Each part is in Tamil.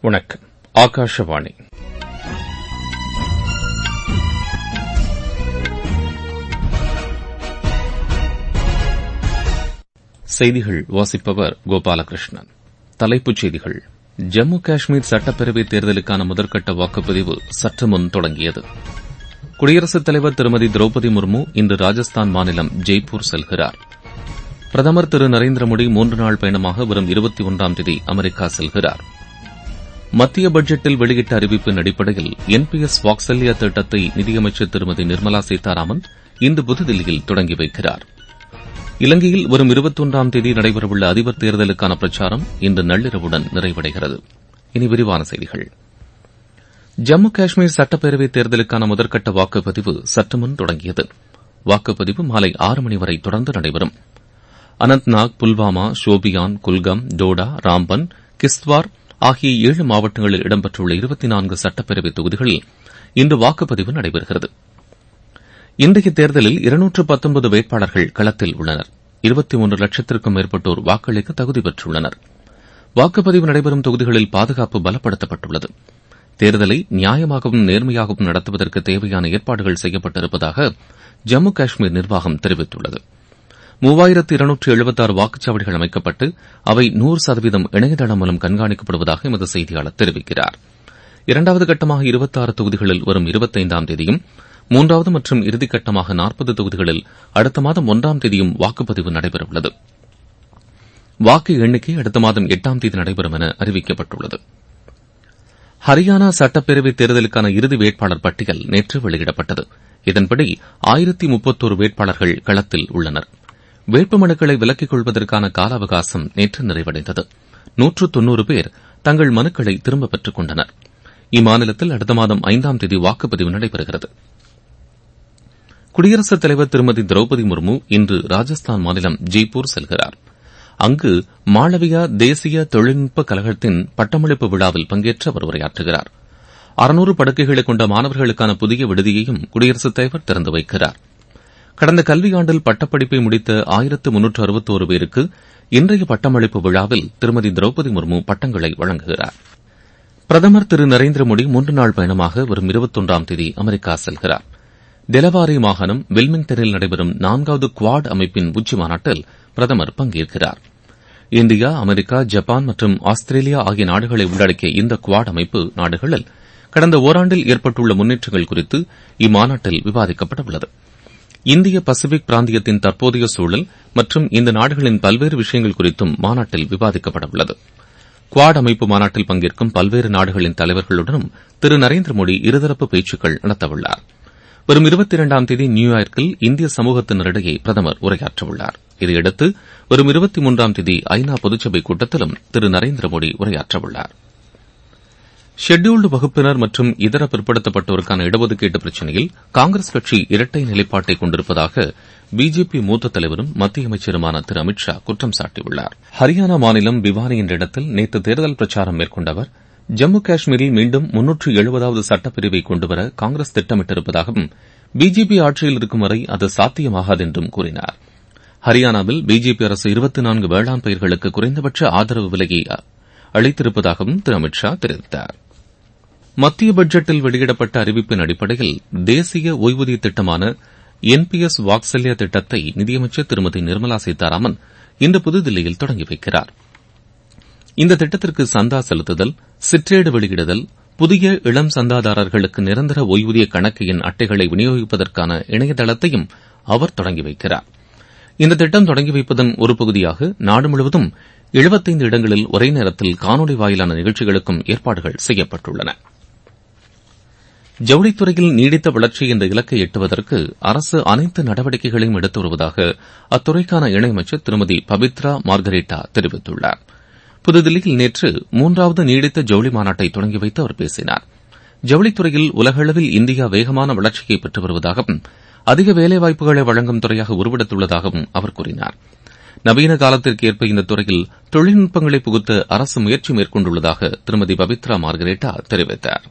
வணக்கம் ஆகாஷவாணி செய்திகள் வாசிப்பவர் கோபாலகிருஷ்ணன் தலைப்புச் செய்திகள் ஜம்மு காஷ்மீர் சட்டப்பேரவைத் தேர்தலுக்கான முதற்கட்ட வாக்குப்பதிவு சற்று முன் தொடங்கியது குடியரசுத் தலைவர் திருமதி திரௌபதி முர்மு இன்று ராஜஸ்தான் மாநிலம் ஜெய்ப்பூர் செல்கிறார் பிரதமர் திரு நரேந்திர மோடி மூன்று நாள் பயணமாக வரும் இருபத்தி ஒன்றாம் தேதி அமெரிக்கா செல்கிறார் மத்திய பட்ஜெட்டில் வெளியிட்ட அறிவிப்பின் அடிப்படையில் என்பிஎஸ் வாக்சல்யா திட்டத்தை நிதியமைச்சர் திருமதி நிர்மலா சீதாராமன் இன்று புதுதில்லியில் தொடங்கி வைக்கிறார் இலங்கையில் வரும் இருபத்தொன்றாம் தேதி நடைபெறவுள்ள அதிபர் தேர்தலுக்கான பிரச்சாரம் இன்று நள்ளிரவுடன் நிறைவடைகிறது இனி விரிவான செய்திகள் ஜம்மு காஷ்மீர் சட்டப்பேரவைத் தேர்தலுக்கான முதற்கட்ட வாக்குப்பதிவு சற்று முன் தொடங்கியது வாக்குப்பதிவு மாலை ஆறு மணி வரை தொடர்ந்து நடைபெறும் அனந்த்நாக் புல்வாமா ஷோபியான் குல்கம் டோடா ராம்பன் கிஸ்த்வார் ஆகிய ஏழு மாவட்டங்களில் இடம்பெற்றுள்ள இருபத்தி நான்கு சட்டப்பேரவைத் தொகுதிகளில் இன்று வாக்குப்பதிவு நடைபெறுகிறது இன்றைய தேர்தலில் இருநூற்று பத்தொன்பது வேட்பாளர்கள் களத்தில் உள்ளனர் இருபத்தி மூன்று லட்சத்திற்கும் மேற்பட்டோர் வாக்களிக்க தகுதி பெற்றுள்ளனர் வாக்குப்பதிவு நடைபெறும் தொகுதிகளில் பாதுகாப்பு பலப்படுத்தப்பட்டுள்ளது தேர்தலை நியாயமாகவும் நேர்மையாகவும் நடத்துவதற்கு தேவையான ஏற்பாடுகள் செய்யப்பட்டிருப்பதாக ஜம்மு காஷ்மீர் நிர்வாகம் தெரிவித்துள்ளது மூவாயிரத்து இருநூற்று எழுபத்தாறு வாக்குச்சாவடிகள் அமைக்கப்பட்டு அவை நூறு சதவீதம் இணையதளம் மூலம் கண்காணிக்கப்படுவதாக எமது செய்தியாளர் தெரிவிக்கிறார் இரண்டாவது கட்டமாக இருபத்தாறு தொகுதிகளில் வரும் இருபத்தைந்தாம் தேதியும் மூன்றாவது மற்றும் இறுதிக்கட்டமாக நாற்பது தொகுதிகளில் அடுத்த மாதம் ஒன்றாம் தேதியும் வாக்குப்பதிவு நடைபெறவுள்ளது வாக்கு எண்ணிக்கை அடுத்த மாதம் எட்டாம் தேதி நடைபெறும் என அறிவிக்கப்பட்டுள்ளது ஹரியானா சட்டப்பேரவைத் தேர்தலுக்கான இறுதி வேட்பாளர் பட்டியல் நேற்று வெளியிடப்பட்டது இதன்படி ஆயிரத்தி முப்பத்தோரு வேட்பாளர்கள் களத்தில் உள்ளனர் வேட்புமனுக்களை விலக்கிக் கொள்வதற்கான கால அவகாசம் நேற்று நிறைவடைந்தது நூற்று தொன்னூறு பேர் தங்கள் மனுக்களை திரும்பப் பெற்றுக் கொண்டனர் இம்மாநிலத்தில் அடுத்த மாதம் ஐந்தாம் தேதி வாக்குப்பதிவு நடைபெறுகிறது குடியரசுத் தலைவர் திருமதி திரௌபதி முர்மு இன்று ராஜஸ்தான் மாநிலம் ஜெய்ப்பூர் செல்கிறார் அங்கு மாளவியா தேசிய தொழில்நுட்ப கழகத்தின் பட்டமளிப்பு விழாவில் பங்கேற்று அவர் உரையாற்றுகிறார் அறுநூறு படுக்கைகளை கொண்ட மாணவர்களுக்கான புதிய விடுதியையும் குடியரசுத் தலைவர் திறந்து வைக்கிறார் கடந்த கல்வியாண்டில் பட்டப்படிப்பை முடித்த ஆயிரத்து முன்னூற்று அறுபத்தோரு பேருக்கு இன்றைய பட்டமளிப்பு விழாவில் திருமதி திரௌபதி முர்மு பட்டங்களை வழங்குகிறார் பிரதமர் திரு நரேந்திர மோடி மூன்று நாள் பயணமாக வரும் இருபத்தொன்றாம் தேதி அமெரிக்கா செல்கிறார் டெலவாரி மாகாணம் வில்மிங்டனில் நடைபெறும் நான்காவது குவாட் அமைப்பின் உச்சி மாநாட்டில் பிரதமர் பங்கேற்கிறார் இந்தியா அமெரிக்கா ஜப்பான் மற்றும் ஆஸ்திரேலியா ஆகிய நாடுகளை உள்ளடக்கிய இந்த குவாட் அமைப்பு நாடுகளில் கடந்த ஓராண்டில் ஏற்பட்டுள்ள முன்னேற்றங்கள் குறித்து இம்மாநாட்டில் விவாதிக்கப்படவுள்ளது இந்திய பசிபிக் பிராந்தியத்தின் தற்போதைய சூழல் மற்றும் இந்த நாடுகளின் பல்வேறு விஷயங்கள் குறித்தும் மாநாட்டில் விவாதிக்கப்படவுள்ளது குவாட் அமைப்பு மாநாட்டில் பங்கேற்கும் பல்வேறு நாடுகளின் தலைவர்களுடனும் திரு நரேந்திர மோடி இருதரப்பு பேச்சுக்கள் நடத்தவுள்ளார் வரும் இருபத்தி இரண்டாம் தேதி நியூயார்க்கில் இந்திய சமூகத்தினரிடையே பிரதமர் உரையாற்றவுள்ளார் இதையடுத்து வரும் இருபத்தி மூன்றாம் தேதி ஐநா பொதுச்சபை கூட்டத்திலும் திரு நரேந்திர மோடி உரையாற்றவுள்ளார் ஷெட்யூல்டு வகுப்பினர் மற்றும் இதர பிற்படுத்தப்பட்டோருக்கான இடஒதுக்கீட்டு பிரச்சினையில் காங்கிரஸ் கட்சி இரட்டை நிலைப்பாட்டை கொண்டிருப்பதாக பிஜேபி மூத்த தலைவரும் மத்திய அமைச்சருமான திரு அமித் ஷா குற்றம் சாட்டியுள்ளார் ஹரியானா மாநிலம் பிவானி என்ற இடத்தில் நேற்று தேர்தல் பிரச்சாரம் மேற்கொண்ட அவர் ஜம்மு காஷ்மீரில் மீண்டும் முன்னூற்று எழுபதாவது சட்டப்பிரிவை கொண்டுவர காங்கிரஸ் திட்டமிட்டிருப்பதாகவும் பிஜேபி ஆட்சியில் இருக்கும் வரை அது சாத்தியமாகாது என்றும் கூறினார் ஹரியானாவில் பிஜேபி அரசு இருபத்தி நான்கு வேளாண் பயிர்களுக்கு குறைந்தபட்ச ஆதரவு விலையை அளித்திருப்பதாகவும் திரு அமித் ஷா தெரிவித்தார் மத்திய பட்ஜெட்டில் வெளியிடப்பட்ட அறிவிப்பின் அடிப்படையில் தேசிய ஓய்வூதிய திட்டமான என்பிஎஸ் வாக்சல்யா திட்டத்தை நிதியமைச்சர் திருமதி நிர்மலா சீதாராமன் இன்று புதுதில்லியில் தொடங்கி வைக்கிறார் இந்த திட்டத்திற்கு சந்தா செலுத்துதல் சிற்றேடு வெளியிடுதல் புதிய இளம் சந்தாதாரர்களுக்கு நிரந்தர ஓய்வூதிய கணக்கு எண் அட்டைகளை விநியோகிப்பதற்கான இணையதளத்தையும் அவர் தொடங்கி வைக்கிறார் இந்த திட்டம் தொடங்கி வைப்பதன் ஒரு பகுதியாக நாடு முழுவதும் எழுபத்தைந்து இடங்களில் ஒரே நேரத்தில் காணொலி வாயிலான நிகழ்ச்சிகளுக்கும் ஏற்பாடுகள் செய்யப்பட்டுள்ளன ஜவுளித்துறையில் நீடித்த வளர்ச்சி என்ற இலக்கை எட்டுவதற்கு அரசு அனைத்து நடவடிக்கைகளையும் எடுத்து வருவதாக அத்துறைக்கான இணையமைச்சர் திருமதி பபித்ரா மார்கரேட்டா தெரிவித்துள்ளார் புதுதில்லியில் நேற்று மூன்றாவது நீடித்த ஜவுளி மாநாட்டை தொடங்கி வைத்து அவர் பேசினார் ஜவுளித்துறையில் உலகளவில் இந்தியா வேகமான வளர்ச்சியை பெற்று வருவதாகவும் அதிக வேலைவாய்ப்புகளை வழங்கும் துறையாக உருவெடுத்துள்ளதாகவும் அவர் கூறினார் நவீன காலத்திற்கு ஏற்ப இந்த துறையில் தொழில்நுட்பங்களை புகுத்த அரசு முயற்சி மேற்கொண்டுள்ளதாக திருமதி பபித்ரா மார்கரேட்டா தெரிவித்தார்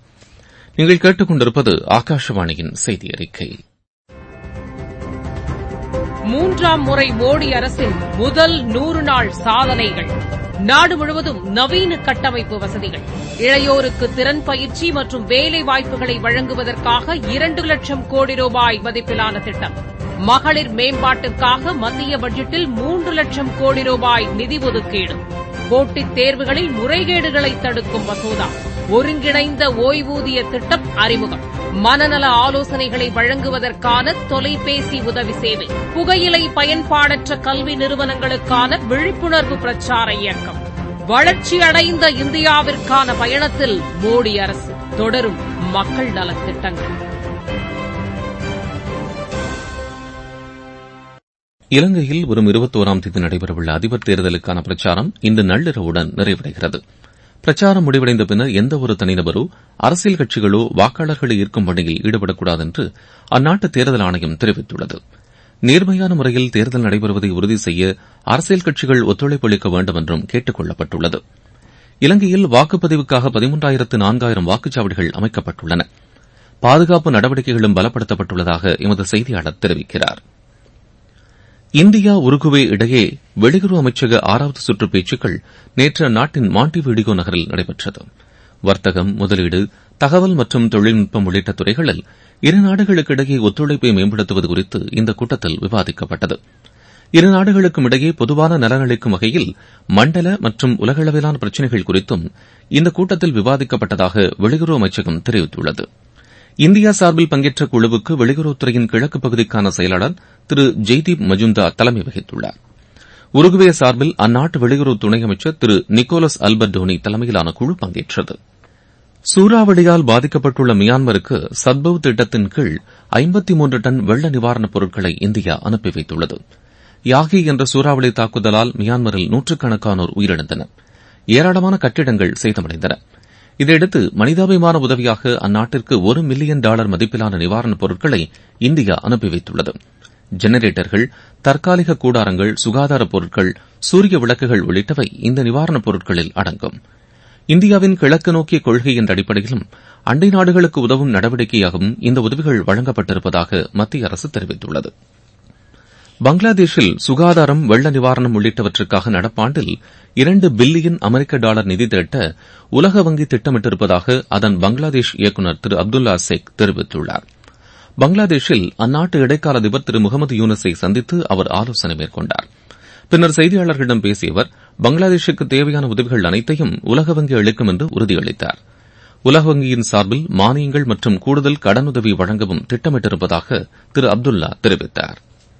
நீங்கள் கேட்டுக் கொண்டிருப்பது ஆகாஷவாணியின் செய்தி அறிக்கை மூன்றாம் முறை மோடி அரசின் முதல் நூறு நாள் சாதனைகள் நாடு முழுவதும் நவீன கட்டமைப்பு வசதிகள் இளையோருக்கு திறன் பயிற்சி மற்றும் வேலை வாய்ப்புகளை வழங்குவதற்காக இரண்டு லட்சம் கோடி ரூபாய் மதிப்பிலான திட்டம் மகளிர் மேம்பாட்டிற்காக மத்திய பட்ஜெட்டில் மூன்று லட்சம் கோடி ரூபாய் நிதி ஒதுக்கீடு போட்டித் தேர்வுகளில் முறைகேடுகளை தடுக்கும் மசோதா ஒருங்கிணைந்த ஓய்வூதிய திட்டம் அறிமுகம் மனநல ஆலோசனைகளை வழங்குவதற்கான தொலைபேசி உதவி சேவை புகையிலை பயன்பாடற்ற கல்வி நிறுவனங்களுக்கான விழிப்புணர்வு பிரச்சார இயக்கம் வளர்ச்சியடைந்த இந்தியாவிற்கான பயணத்தில் மோடி அரசு தொடரும் மக்கள் நலத்திட்டங்கள் இலங்கையில் வரும் இருபத்தோராம் தேதி நடைபெறவுள்ள அதிபர் தேர்தலுக்கான பிரச்சாரம் இன்று நள்ளிரவுடன் நிறைவடைகிறது பிரச்சாரம் முடிவடைந்த பின்னர் எந்தவொரு தனிநபரோ அரசியல் கட்சிகளோ வாக்காளர்களை ஈர்க்கும் பணியில் ஈடுபடக்கூடாது என்று அந்நாட்டு தேர்தல் ஆணையம் தெரிவித்துள்ளது நேர்மையான முறையில் தேர்தல் நடைபெறுவதை உறுதி செய்ய அரசியல் கட்சிகள் ஒத்துழைப்பு அளிக்க வேண்டும் என்றும் கேட்டுக் கொள்ளப்பட்டுள்ளது இலங்கையில் வாக்குப்பதிவுக்காக பதிமூன்றாயிரத்து நான்காயிரம் வாக்குச்சாவடிகள் அமைக்கப்பட்டுள்ளன பாதுகாப்பு நடவடிக்கைகளும் பலப்படுத்தப்பட்டுள்ளதாக எமது செய்தியாளர் தெரிவிக்கிறார் இந்தியா உருகுவே இடையே வெளியுறவு அமைச்சக ஆறாவது சுற்று பேச்சுக்கள் நேற்று அந்நாட்டின் மாண்டிவீடியோ நகரில் நடைபெற்றது வர்த்தகம் முதலீடு தகவல் மற்றும் தொழில்நுட்பம் உள்ளிட்ட துறைகளில் இரு நாடுகளுக்கிடையே ஒத்துழைப்பை மேம்படுத்துவது குறித்து இந்த கூட்டத்தில் விவாதிக்கப்பட்டது இரு நாடுகளுக்கும் இடையே பொதுவான நலனளிக்கும் வகையில் மண்டல மற்றும் உலகளவிலான பிரச்சினைகள் குறித்தும் இந்த கூட்டத்தில் விவாதிக்கப்பட்டதாக வெளியுறவு அமைச்சகம் தெரிவித்துள்ளது இந்தியா சார்பில் பங்கேற்ற குழுவுக்கு வெளியுறவுத்துறையின் கிழக்கு பகுதிக்கான செயலாளர் திரு ஜெய்தீப் மஜும்தார் தலைமை வகித்துள்ளார் உருகுவே சார்பில் அந்நாட்டு வெளியுறவு துணை அமைச்சர் திரு நிக்கோலஸ் அல்பர்டோனி தலைமையிலான குழு பங்கேற்றது சூறாவளியால் பாதிக்கப்பட்டுள்ள மியான்மருக்கு சத்பவ் திட்டத்தின் கீழ் ஐம்பத்தி மூன்று டன் வெள்ள நிவாரணப் பொருட்களை இந்தியா அனுப்பி வைத்துள்ளது யாகி என்ற சூறாவளி தாக்குதலால் மியான்மரில் நூற்றுக்கணக்கானோர் உயிரிழந்தனர் ஏராளமான கட்டிடங்கள் சேதமடைந்தன இதையடுத்து மனிதாபிமான உதவியாக அந்நாட்டிற்கு ஒரு மில்லியன் டாலர் மதிப்பிலான நிவாரணப் பொருட்களை இந்தியா அனுப்பி வைத்துள்ளது ஜெனரேட்டர்கள் தற்காலிக கூடாரங்கள் சுகாதாரப் பொருட்கள் சூரிய விளக்குகள் உள்ளிட்டவை இந்த நிவாரணப் பொருட்களில் அடங்கும் இந்தியாவின் கிழக்கு நோக்கிய கொள்கை என்ற அடிப்படையிலும் அண்டை நாடுகளுக்கு உதவும் நடவடிக்கையாகவும் இந்த உதவிகள் வழங்கப்பட்டிருப்பதாக மத்திய அரசு தெரிவித்துள்ளது பங்களாதேஷில் சுகாதாரம் வெள்ள நிவாரணம் உள்ளிட்டவற்றுக்காக நடப்பாண்டில் இரண்டு பில்லியன் அமெரிக்க டாலர் நிதி திரட்ட உலக வங்கி திட்டமிட்டிருப்பதாக அதன் பங்களாதேஷ் இயக்குநர் திரு அப்துல்லா சேக் தெரிவித்துள்ளார் பங்களாதேஷில் அந்நாட்டு இடைக்கால அதிபர் திரு முகமது யூனஸை சந்தித்து அவர் ஆலோசனை மேற்கொண்டார் பின்னர் செய்தியாளர்களிடம் பேசிய அவர் பங்களாதேஷுக்கு தேவையான உதவிகள் அனைத்தையும் உலக வங்கி அளிக்கும் என்று உறுதியளித்தார் உலக வங்கியின் சார்பில் மானியங்கள் மற்றும் கூடுதல் கடனுதவி வழங்கவும் திட்டமிட்டிருப்பதாக திரு அப்துல்லா தெரிவித்தார்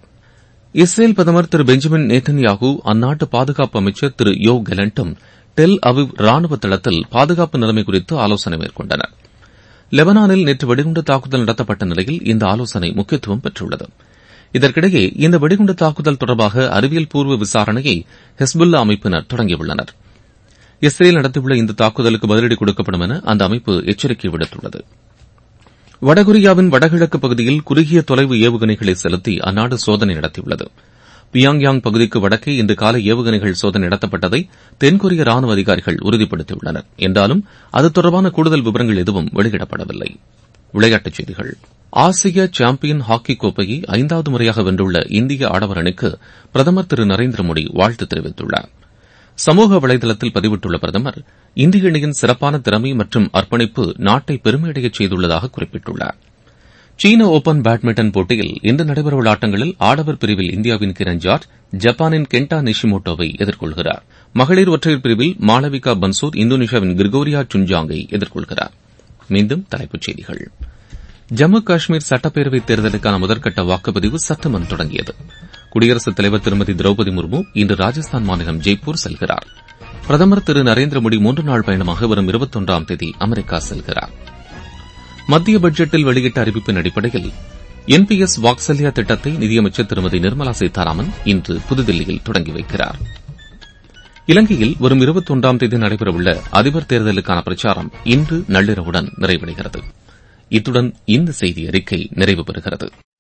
இஸ்ரேல் பிரதமர் திரு பெஞ்சமின் நேத்தன்யாகு அந்நாட்டு பாதுகாப்பு அமைச்சர் திரு யோ கெலண்டும் டெல் அவிவ் ராணுவ தளத்தில் பாதுகாப்பு நிலைமை குறித்து ஆலோசனை மேற்கொண்டனர் லெபனானில் நேற்று வெடிகுண்டு தாக்குதல் நடத்தப்பட்ட நிலையில் இந்த ஆலோசனை முக்கியத்துவம் பெற்றுள்ளது இதற்கிடையே இந்த வெடிகுண்டு தாக்குதல் தொடர்பாக அறிவியல் பூர்வ விசாரணையை ஹெஸ்புல்லா அமைப்பினர் தொடங்கியுள்ளனர் இஸ்ரேல் நடத்தியுள்ள இந்த தாக்குதலுக்கு பதிலடி கொடுக்கப்படும் என அந்த அமைப்பு எச்சரிக்கை விடுத்துள்ளது வடகொரியாவின் வடகிழக்கு பகுதியில் குறுகிய தொலைவு ஏவுகணைகளை செலுத்தி அந்நாடு சோதனை நடத்தியுள்ளது பியாங்யாங் பகுதிக்கு வடக்கே இன்று காலை ஏவுகணைகள் சோதனை நடத்தப்பட்டதை தென்கொரிய ராணுவ அதிகாரிகள் உறுதிப்படுத்தியுள்ளனர் என்றாலும் அது தொடர்பான கூடுதல் விவரங்கள் எதுவும் வெளியிடப்படவில்லை விளையாட்டுச் செய்திகள் ஆசிய சாம்பியன் ஹாக்கி கோப்பையை ஐந்தாவது முறையாக வென்றுள்ள இந்திய ஆடவர் அணிக்கு பிரதமர் திரு நரேந்திர மோடி வாழ்த்து தெரிவித்துள்ளார் சமூக வலைதளத்தில் பதிவிட்டுள்ள பிரதமர் இந்திய அணியின் சிறப்பான திறமை மற்றும் அர்ப்பணிப்பு நாட்டை பெருமையடையச் செய்துள்ளதாக குறிப்பிட்டுள்ளார் சீன ஓபன் பேட்மிண்டன் போட்டியில் இன்று நடைபெறவுள்ள ஆட்டங்களில் ஆடவர் பிரிவில் இந்தியாவின் கிரண் ஜார்ஜ் ஜப்பானின் கென்டா நிஷிமோட்டோவை எதிர்கொள்கிறார் மகளிர் ஒற்றையர் பிரிவில் மாளவிகா பன்சோத் இந்தோனேஷியாவின் கிரிகோரியா சுன்ஜாங்கை எதிர்கொள்கிறார் மீண்டும் தலைப்புச் செய்திகள் ஜம்மு காஷ்மீர் சட்டப்பேரவைத் தேர்தலுக்கான முதற்கட்ட வாக்குப்பதிவு சற்றுமுன் தொடங்கியது குடியரசுத் தலைவர் திருமதி திரௌபதி முர்மு இன்று ராஜஸ்தான் மாநிலம் ஜெய்ப்பூர் செல்கிறார் பிரதமர் திரு நரேந்திர மோடி மூன்று நாள் பயணமாக வரும் இருபத்தொன்றாம் தேதி அமெரிக்கா செல்கிறார் மத்திய பட்ஜெட்டில் வெளியிட்ட அறிவிப்பின் அடிப்படையில் என்பிஎஸ் வாக்சல்யா திட்டத்தை நிதியமைச்சர் திருமதி நிர்மலா சீதாராமன் இன்று புதுதில்லியில் தொடங்கி வைக்கிறார் இலங்கையில் வரும் இருபத்தொன்றாம் தேதி நடைபெறவுள்ள அதிபர் தேர்தலுக்கான பிரச்சாரம் இன்று நள்ளிரவுடன் நிறைவடைகிறது இத்துடன் இந்த செய்தி அறிக்கை நிறைவு பெறுகிறது